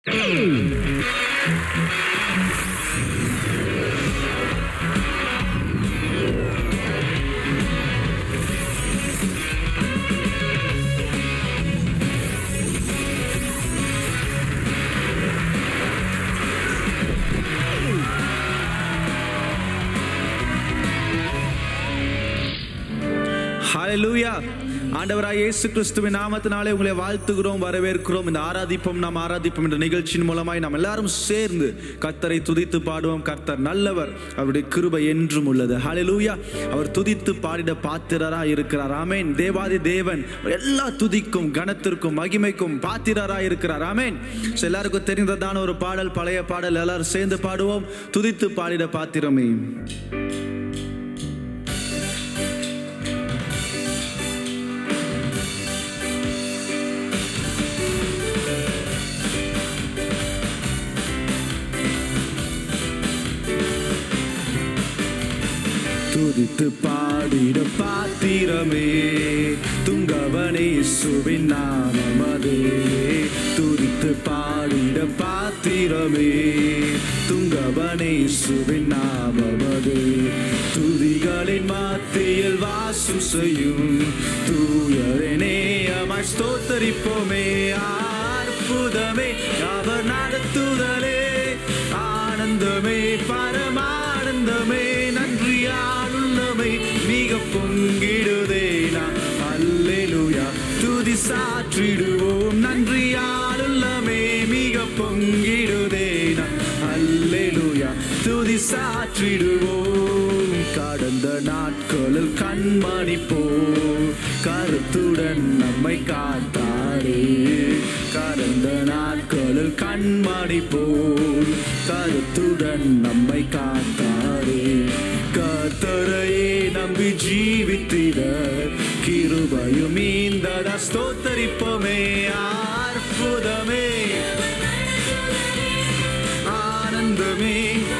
ஹalleluya ஆண்டவராய் இயேசு கிறிஸ்துவின் நாமத்தினாலே உங்களை வாழ்த்துகிறோம் வரவேற்கிறோம் இந்த ஆராதிப்போம் நாம் ஆராதிப்போம் என்ற நிகழ்ச்சியின் மூலமாய் நாம் எல்லாரும் சேர்ந்து கர்த்தரை துதித்து பாடுவோம் கர்த்தர் நல்லவர் அவருடைய கிருபை என்றும் உள்ளது ஹalleluya அவர் துதித்து பாடிட பாத்திரரா இருக்கிறார் ஆமென் தேவாதி தேவன் எல்லா துதிக்கும் கனத்திற்கும் மகிமைக்கும் பாத்திரரா இருக்கிறார் ஆமென் So, எல்லாருக்கும் தெரிந்ததான ஒரு பாடல் பழைய பாடல் எல்லாரும் சேர்ந்து பாடுவோம் துதித்து பாடிட பாத்திரமே துதித்து பாடிட பாத்திரமே துங்கவனே சுவின் நாமமதே துதித்து பாடிட பாத்திரமே துங்கவனே சுவின் நாமமதே துதிகளின் மத்தியில் வாசம் செய்யும் தூயரனே அமாய் ஸ்தோத்தரிப்போமே அற்புதமே அவர் நடத்துதலே ஆனந்தமே பரமானந்தமே நன்றியாலுள்ளமை மிக பொங்கிடுதே நான் அல்லேலூயா துதி சாற்றிடுவோம் நன்றியாலுள்ளமே மிக பொங்கிடுதே நான் அல்லேலூயா துதி சாற்றிடுவோம் கடந்த நாட்களில் கண்மணி போ கருத்துடன் நம்மை காத்தாரே கடந்த நாட்களில் கண்மணி போல் கருத்துடன் நம்மை காத்தாரே கத்தரையே நம்பி ஜீவித்திட கிருபையும் இந்த ஸ்தோத்தரிப்போமே அற்புதமே ஆனந்தமே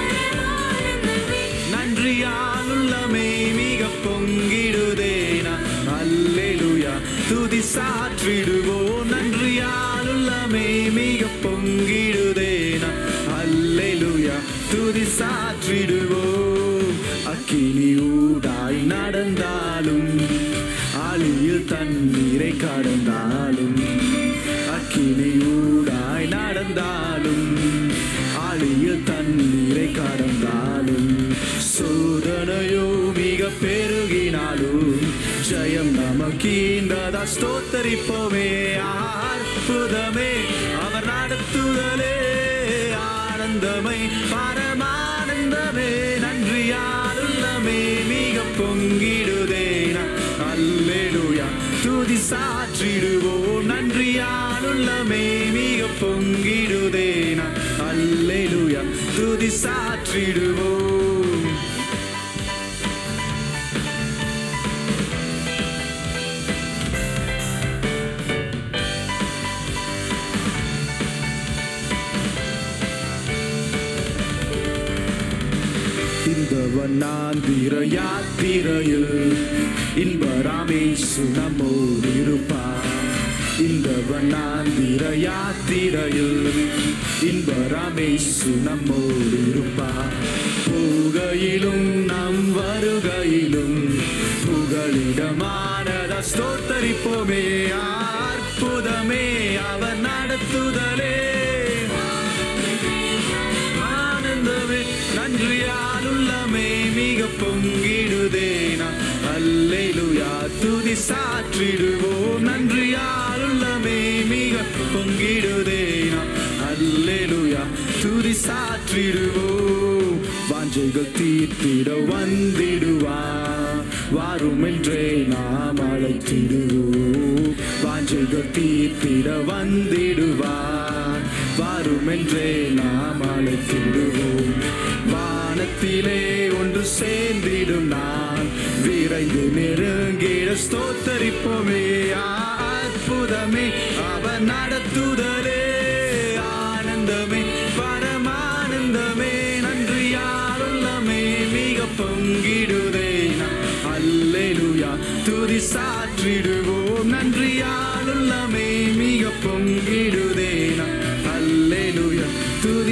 நன்றியாலுள்ளமே மிக பொங்கிடுதே நான் அல்லேலூயா துதி சாற்றிடுவோம் நன்றியாலுள்ளமே மிக பொங்கிடுதே நான் அல்லேலூயா துதி சாற்றிடுவோம் அக்கினி ஊடாய் நடந்தாலும் ஆளியில் தண்ணீரை கடந்தாலும் அக்கினி ஊடாய் நடந்தாலும் ஆளியில் தண்ணீரை கடந்தாலும் சோதனையோ மிக பெருகினாலும் ஜெயம் நமக்கீந்ததா ஸ்தோத்தரிப்போமே அற்புதமே அவர் நடத்துதலே ஆனந்தமை பரமானந்தமே நன்றியாருள்ளமே மிக பொங்கிடுதே அல்லேலூயா துதி சாற்றிடுவோம் நன்றியாலுள்ளமே மிக பொங்கிடுதே அல்லேலூயா துதி சாற்றிடுவோம் இந்த வண்ணாந்திர யாத்திரையில் இன்பராமேசு நம்மோடு இருப்பார் இந்த வண்ணாந்திர யாத்திரையில் இன்பராமேசு நம்மோடு இருப்பார் போகையிலும் நம் வருகையிலும் புகலிடமானத ஸ்தோத்தரிப்போமே அற்புதமே அவர் நடத்துதலே ஆனந்தமே நன்றியாலுள்ளமே மிக பொங்கிடுதே நான் அல்லேலூயா துதி சாற்றிடுவோம் நன்றியாலுள்ளமே மிக பொங்கிடுதே நான் அல்லேலூயா துதி சாற்றிடுவோம் வாஞ்சைகள் தீர்த்திட வந்திடுவார் வாரும் என்றே நாம் அழைத்திடுவோம் வாஞ்சைகள் தீர்த்திட வந்திடுவார் வாரும் என்றே நாம் அழைத்திடுவோம் வானத்திலே ஒன்று சேர்ந்திடும் நான் விரைந்து நெருங்கிட ஸ்தோத்தரிப்போமே அற்புதமே அவர் நடத்துதலே ஆனந்தமே பரமானந்தமே நன்றியாலுள்ளமே மிக பொங்கிடுதே நான் அல்லேலூயா துதி சாற்றிடுவோம் நன்றியாலுள்ளமே மிக பொங்கிடுதே நான் அல்லேலூயா துதி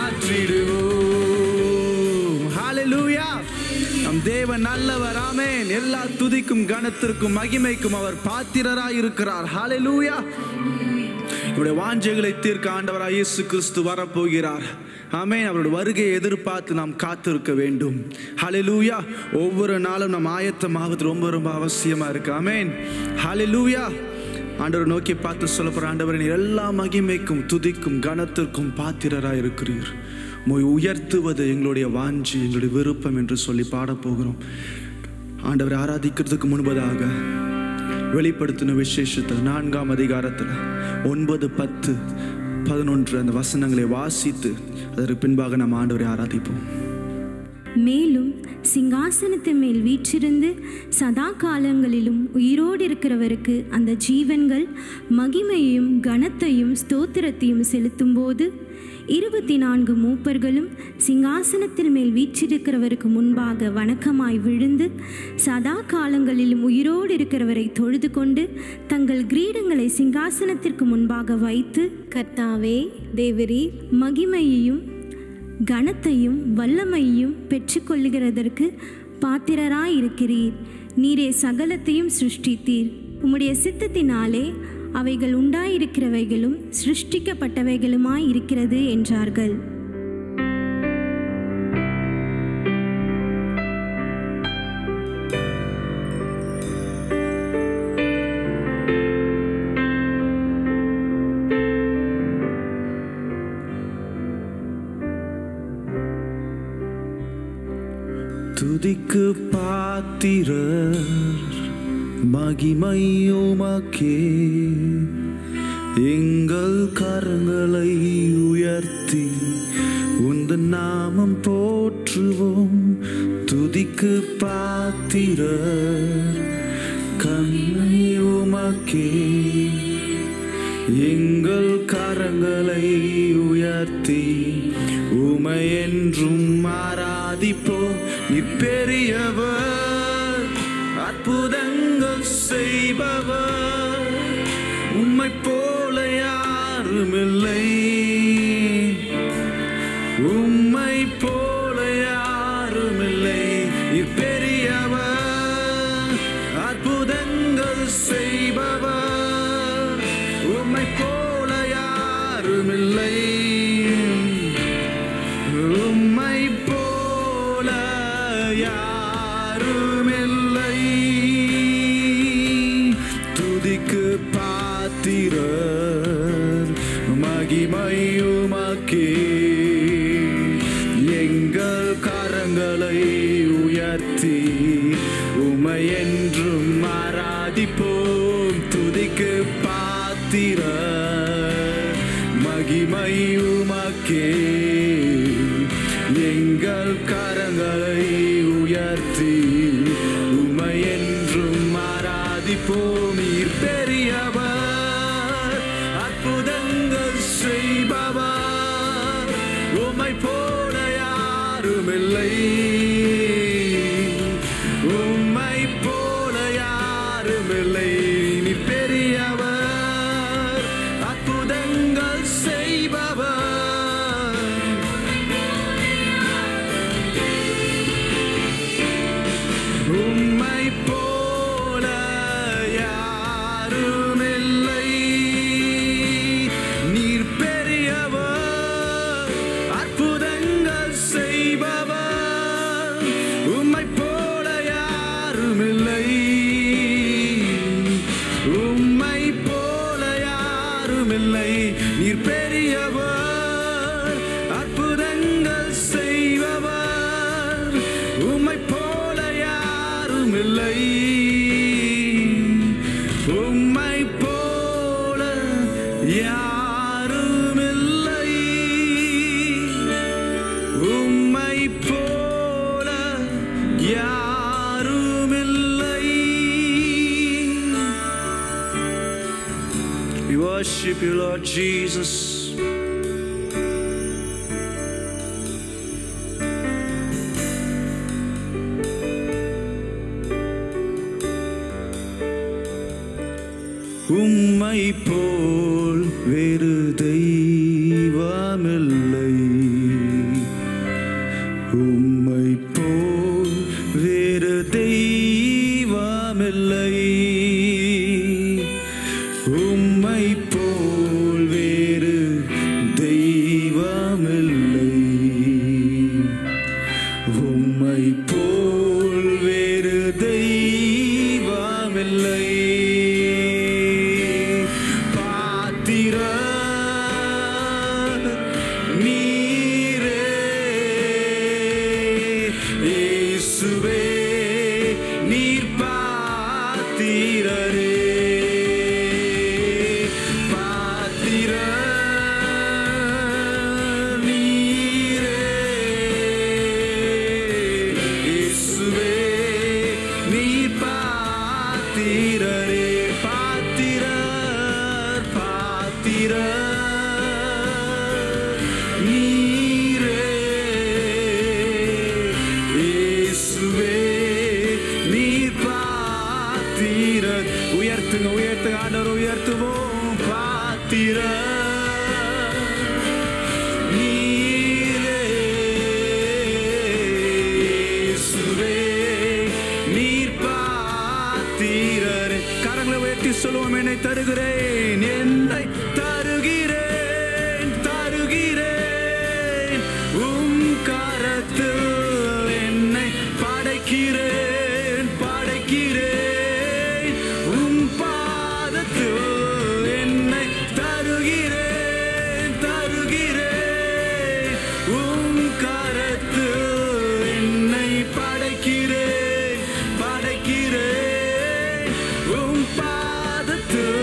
சாற்றிடுவோம் ஹalleluya நம் தேவன் நல்லவர் ஆமென் எல்லா துதிக்கும் கனத்திற்கும் மகிமைக்கும் அவர் பாத்திரராய் இருக்கிறார் ஹalleluya நம்முடைய வாஞ்சைகளை தீர்க்க ஆண்டவராய் இயேசு கிறிஸ்து வரப்போகிறார் ஆமென் அவருடைய வருகையை எதிர்பார்த்து நாம் காத்திருக்க வேண்டும் ஹalleluya ஒவ்வொரு நாளும் நம் ஆயத்தமாவது ரொம்ப ரொம்ப அவசியமா இருக்கு ஆமென் ஹalleluya ஆண்டவர் நோக்கி பார்த்து சொல்ல போற ஆண்டவர் நீர் எல்லா மகிமைக்கும் துதிக்கும் கனத்திற்கும் பாத்திரராய் இருக்கிறீர் உம்மை உயர்த்துவது எங்களுடைய வாஞ்சி எங்களுடைய விருப்பம் என்று சொல்லி பாடப் போகிறோம் ஆண்டவரை ஆராதிக்கிறதுக்கு முன்பதாக வெளிப்படுத்தின விசேஷத்தில் நான்காம் அதிகாரத்தில் ஒன்பது பத்து பதினொன்று அந்த வசனங்களை வாசித்து அதற்கு பின்பாக நம்ம ஆண்டவரை ஆராதிப்போம் மேலும் சிங்காசனத்தின் மேல் வீற்றிருந்து சதா காலங்களிலும் உயிரோடு இருக்கிறவருக்கு அந்த ஜீவன்கள் மகிமையையும் கனத்தையும் ஸ்தோத்திரத்தையும் செலுத்தும்போது இருபத்தி நான்கு மூப்பர்களும் சிங்காசனத்தின் மேல் வீற்றிருக்கிறவருக்கு முன்பாக வணக்கமாய் விழுந்து சதா காலங்களிலும் உயிரோடு இருக்கிறவரை தொழுது கொண்டு தங்கள் கிரீடங்களை சிங்காசனத்திற்கு முன்பாக வைத்து கர்த்தாவே தேவரீர் மகிமையையும் கனத்தையும் வல்லமையும் பெற்றுக்கொள்ளுகிறதற்கு பாத்திரராயிருக்கிறீர் நீரே சகலத்தையும் சிருஷ்டித்தீர் உம்முடைய சித்தத்தினாலே அவைகள் உண்டாயிருக்கிறவைகளும் சிருஷ்டிக்கப்பட்டவைகளுமாய் இருக்கிறது என்றார்கள் துதிக்கு பாத்திரர் மகிமையுமக்கே எங்கள் கரங்களை உயர்த்தி உந்த நாமம் போற்றுவோம் துதிக்கு பாத்திரர் கண்ணை உமக்கே எங்கள் கரங்களை உயர்த்தி உமை என்றும் ஆராதிப்போம் நீ பெரியவர் அற்புதங்கள் செய்பவர் உம்மை போல யாருமில்லை உம்மை போல யாருமில்லை நீ பெரியவர் அற்புதங்கள் செய்பவர் உம்மை போல யாருமில்லை உம்மை போல யாருமில்லை துதிக்கு பாத்திரர் மகிமையுமக்கே எங்கள் கரங்களை உயர்த்தி உமை என்றும் ஆராதிப்போம் துதிக்கு பாத்திர மகிமையுமக்கே எங்கள் கரங்களை உயர்த்தி உமை என்றும் ஆராதிப்போம் நீர் பெரியவர் அற்புதங்கள் செய்பவர் உமை போல யாருமில்லை உம்மை போல யாருமில்லை நீ பெரியவர் அற்புதங்கள் செய்பவர் உம்மை போல யாருமில்லை நீர் பெரியவர் அற்புதங்கள் செய்பவர் உம்மை போல யாருமில்லை உம்மை போல யாருமில்லை நீர் பெரியவர் அற்புதங்கள் செய்பவர் உம்மை போல யாருமில்லை உம்மை போல யாருமில்லை உம்மை போல யாருமில்லை We worship you, Lord Jesus. உம்மை போல் வேறு தெய்வமில்லை தெய்வமில்லை உம்மை போல் வேறு தெய்வமில்லை உம்மை போல் வேறு தெய்வமில்லை உம்மை போல் வேறு தெய்வமில்லை பாத்திர நீரே இயேசுவே நீர் பாத்திரரே பாத்திர நீரே இயேசுவே நீர் பாத்திரரே பாத்திரர் பாத்திரர் நீரே இயேசுவே நீர் பாத்திரர் உயர்த்துங்க உயர்த்துங்க ஆண்டவர் உயர்த்துவோம் பாத்திரர் நீரே இயேசுவே நீர் பாத்திரரே கரங்களை உயர்த்தி சொல்லுவோம் என்னை தருகிறேன் என்னை தருகிறேன் தருகிறேன் உம் கரத்தில் என்னை படைக்கிறேன் படைக்கிறேன் உம் பாதத்தில் என்னை தருகிறேன் தருகிறேன் உம் கரத்தில் என்னை படைக்கிறேன் படைக்கிறேன் உம் பாதத்தில்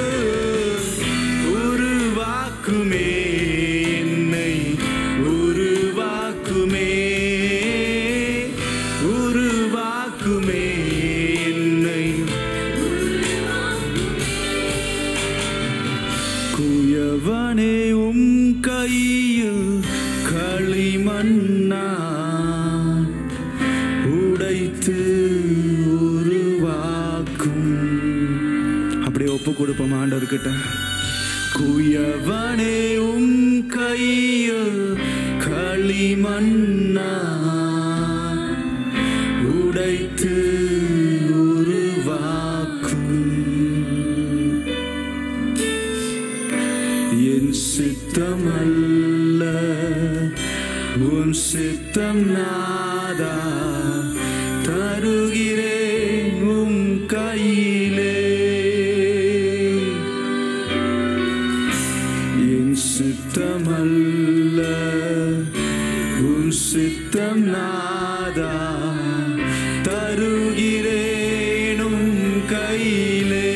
உருவாக்குமே என்னை உருவாக்குமே உருவாக்குமே என்னை குயவனே உம் கையில் களிமண்ணா உடைத்து உருவாக்கும் அப்படியே ஒப்பு கொடுப்போம் ஆண்டவர்கிட்ட குயவனே உம் கையில் களிமண்ணா உடைத்து உருவாக்கும் என் சித்தமல்ல உன் சித்தம் நாதா தருகிறேன் உம் கையிலே என் சித்தமல்ல உன் சித்தம் நாதா தருகிறேன் உம் கையிலே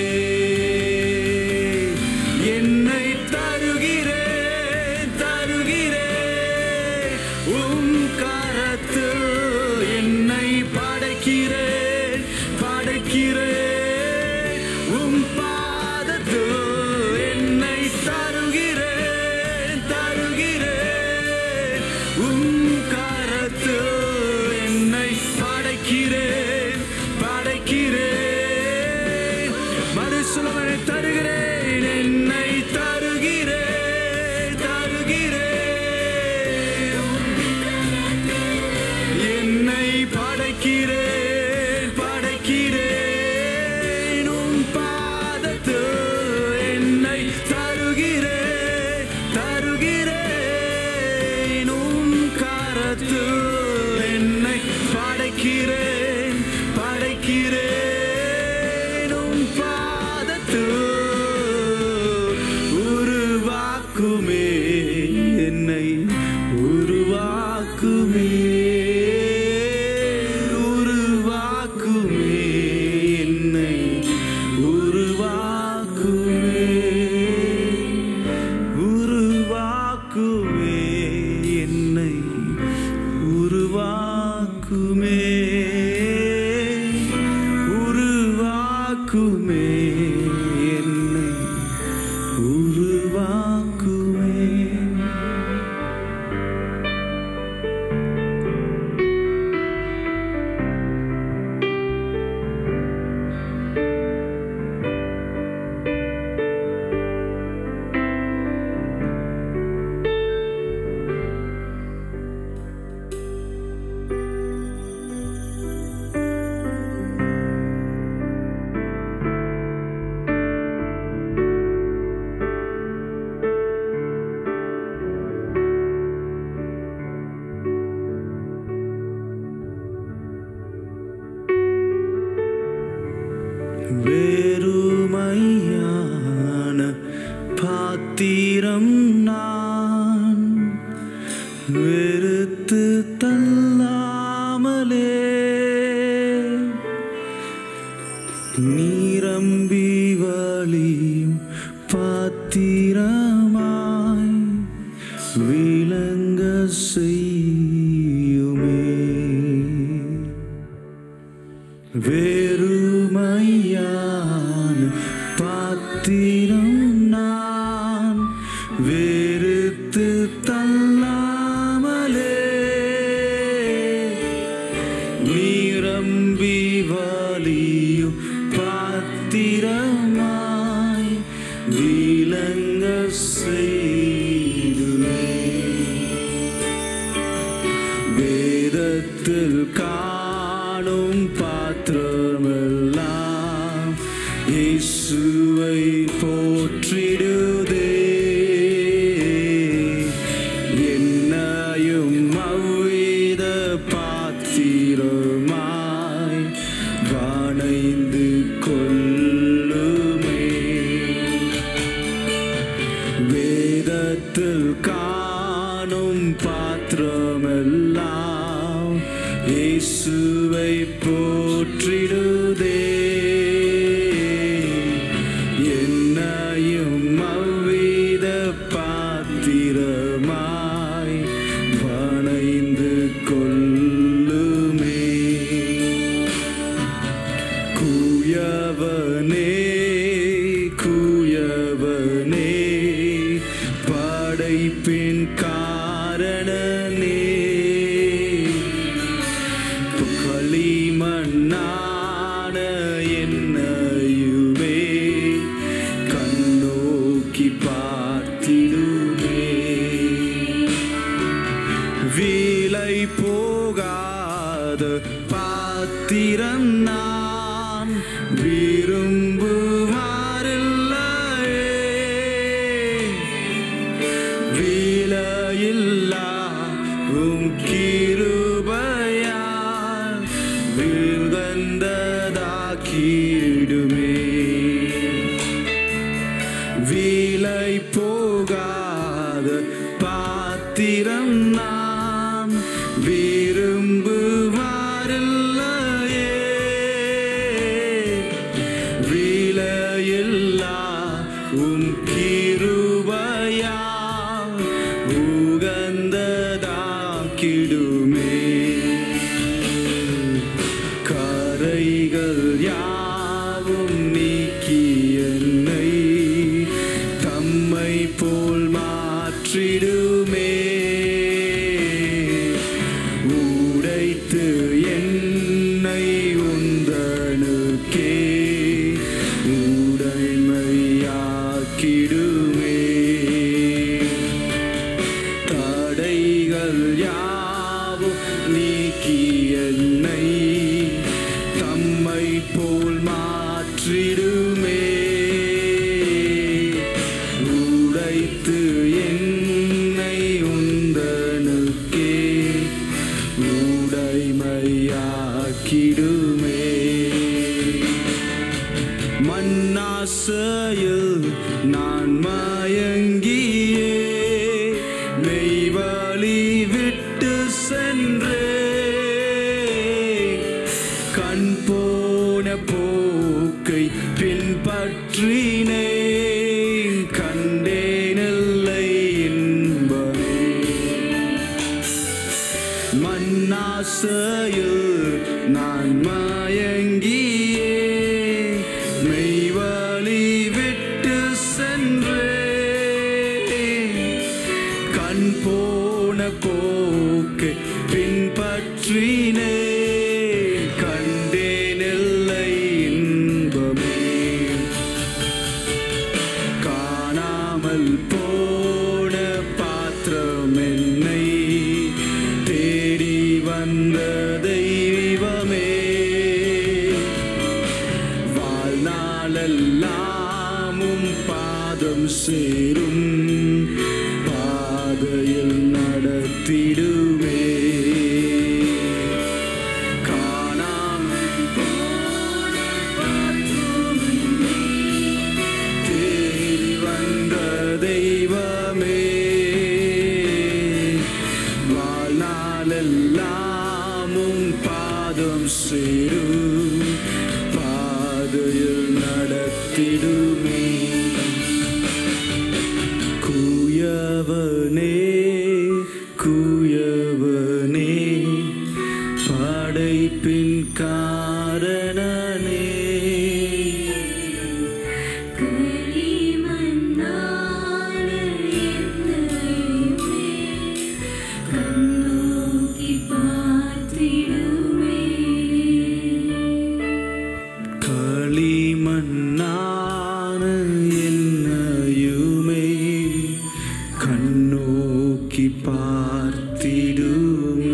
என்னை தருகிறேன் தருகிறேன் உம் கரத்தில் என்னை படைக்கிறேன் படைக்கிறேன் உம் பாதத்தில் என்னை தருகிறேன் தருகிறேன் உம் கரத்தில் என்னை படைக்கிறேன் படைக்கிறேன் மறுசுலவனை தருகிறேன் என்னை தருகிறேன் தருகிறேன் என்னை படைக்கிறேன் படைக்கிறேன் உம் பாதத்தில் என்னை தருகிறேன் தருகிறேன் உம் கரத்தில் என்னை படைக்கிறேன் படைக்கிறேன் உம் பாதத்தில் உருவாக்குமே என்னை உருவாக்குமே உருவாக்குமே என்னை உருவாக்குமே உருவாக்குமே என்னை உருவாக்குமே உருவாக்குமே என்னை உருவாக்குமே வெறுத்து தள்ளாமலே நீரம்பி வழியும் பாத்திரமாய் விளங்க செய்யுமே வெறுமையான பாத்திரம் நான் வெறுத்து தள்ளாமலே நீரம்பி வலியும் பாத்திரமாய் விளங்க செய்துமே வேதத்தில் காணும் பாத்திரமெல்லாம் இயேசுவை போற்றிடுதே என்னையும் அவ்வித பாத்திரமாய் வணைந்து கொள்ளுமே வேதத்தில் காணும் பாத்திரமெல்லாம் இயேசுவை போற்றிடுதே என்னையும் அவ்வித பாத்திரமாய் வணைந்து கொள்ளுமே குயவனே குயவனே படைப்பின் காரணனே களிமண்ணான என்னையுமே கண்ணோக்கி பார்த்திடுமே விலை போகாத பாத்திரம் நான் விரும்புவாரில்லையே விலையில்லா உம் கிருபையால் விழுந்ததாக்கிடுமே விலை போகாத பாத்திரம் நான் விரும்புவாரில்லையே விலையில்லா உம் கிருபையா உகந்ததாக்கிடுமே கரைகள் யாவும் நீக்கி என்னை தம்மை போல் மாற்றிடுமே உடைத்து என்னை உந்தனுக்கே உடைமையாக்கிடுமே தடைகள் யாவும் நீக்கி என்னை தம்மை போல் மாற்றிடுமே உடைத்து என்னை உந்தனுக்கே உடைமையாக்கிடுமே மண்ணாசையில் நான் மயங்கியே மெய்வழி விட்டு சென்றே கண் போன போக்கை பின்பற்றினே கண்டேனில்லை இன்பமே மண்ணாசையில் நான் மயங்கியே மெய்வழி விட்டு சென்றே கண் போன போக்கு பின்பற்றினே கண்டேனில்லை இன்பமே காணாமல் போன பாத்திரம் என்னை தேடி வந்த தெய்வமே வாழ்நாளெல்லாமும் பாதம் சேரும் பாதையில் நடத்திடுவே காணாமல் போன பாத்திரம் தேடி வந்த தெய்வமே சேரும் பாதையில் நடத்திடுமே கூயவனே கூயவனே படைப்பின் காரணனே களிமண்ணான என்னையுமே கண்ணோக்கி பார்த்திடுமே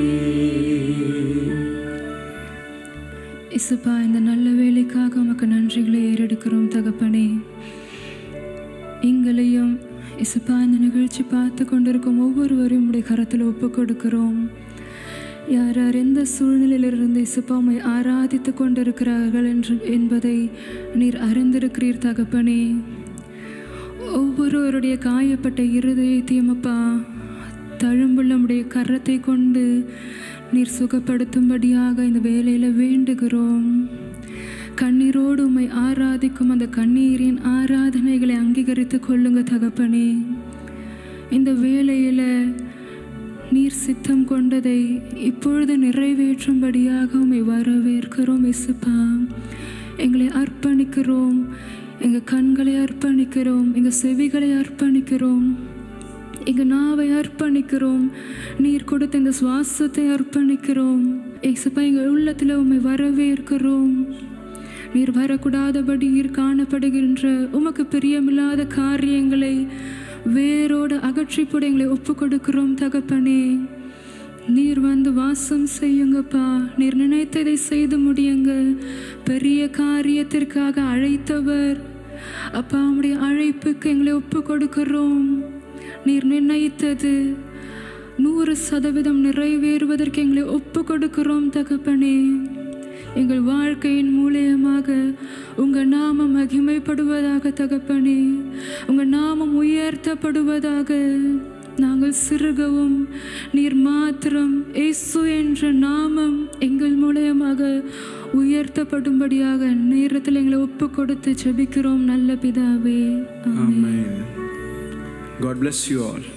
இசுப்பா இந்த நல்ல வேலைக்காக உமக்கு நன்றிகளை ஏறெடுக்கிறோம் தகப்பனே எங்களையும் இசுப்பா இந்த நிகழ்ச்சி பார்த்து கொண்டிருக்கும் ஒவ்வொருவரையும் உடைய கரத்தில் ஒப்பு கொடுக்கிறோம் யார் யார் எந்த சூழ்நிலையிலிருந்து இசுப்பாமை ஆராதித்து கொண்டிருக்கிறார்கள் என்று என்பதை நீர் அறிந்திருக்கிறீர் தகப்பனே ஒவ்வொருவருடைய காயப்பட்ட இருதயத்தையும் அப்பா தழும்புள்ள உடைய கரத்தை கொண்டு நீர் சுகப்படுத்தும்படியாக இந்த வேலையில் வேண்டுகிறோம் கண்ணீரோடு உம்மை ஆராதிக்கும் அந்த கண்ணீரின் ஆராதனைகளை அங்கீகரித்து கொள்ளுங்க தகப்பனே இந்த வேளையில் நீர் சித்தம் கொண்டதை இப்பொழுது நிறைவேற்றும்படியாக உம்மை வரவேற்கிறோம் இசுப்பா எங்களை அர்ப்பணிக்கிறோம் எங்கள் கண்களை அர்ப்பணிக்கிறோம் எங்கள் செவிகளை அர்ப்பணிக்கிறோம் எங்கள் நாவை அர்ப்பணிக்கிறோம் நீர் கொடுத்த இந்த சுவாசத்தை அர்ப்பணிக்கிறோம் ஏசப்பா எங்கள் உள்ளத்தில் உம்மை வரவேற்கிறோம் நீர் வரக்கூடாதபடி நீர் காணப்படுகின்ற உமக்கு பிரியமில்லாத காரியங்களை வேரோடு அகற்றி போட எங்களை ஒப்பு கொடுக்கிறோம் தகப்பனே நீர் வந்து வாசம் செய்யுங்கப்பா நீர் நினைத்ததை செய்து முடியுங்க பெரிய காரியத்திற்காக அழைத்தவர் அப்பா உம்முடைய அழைப்புக்கு எங்களை ஒப்பு கொடுக்கிறோம் நீர் நிர்ணயித்தது நூறு சதவீதம் நிறைவேறுவதற்கு எங்களை ஒப்பு கொடுக்கிறோம் தகப்பனே எங்கள் வாழ்க்கையின் மூலியமாக உங்கள் நாமம் மகிமைப்படுவதாக தகப்பனே உங்கள் நாமம் உயர்த்தப்படுவதாக நாங்கள் சிறுகவும் நீர் மாத்திரம் இயேசு என்ற நாமம் எங்கள் மூலியமாக உயர்த்தப்படும்படியாக நேரத்தில் எங்களை ஒப்பு கொடுத்து ஜெபிக்கிறோம் நல்ல பிதாவே ஆமென் Amen. God bless you all.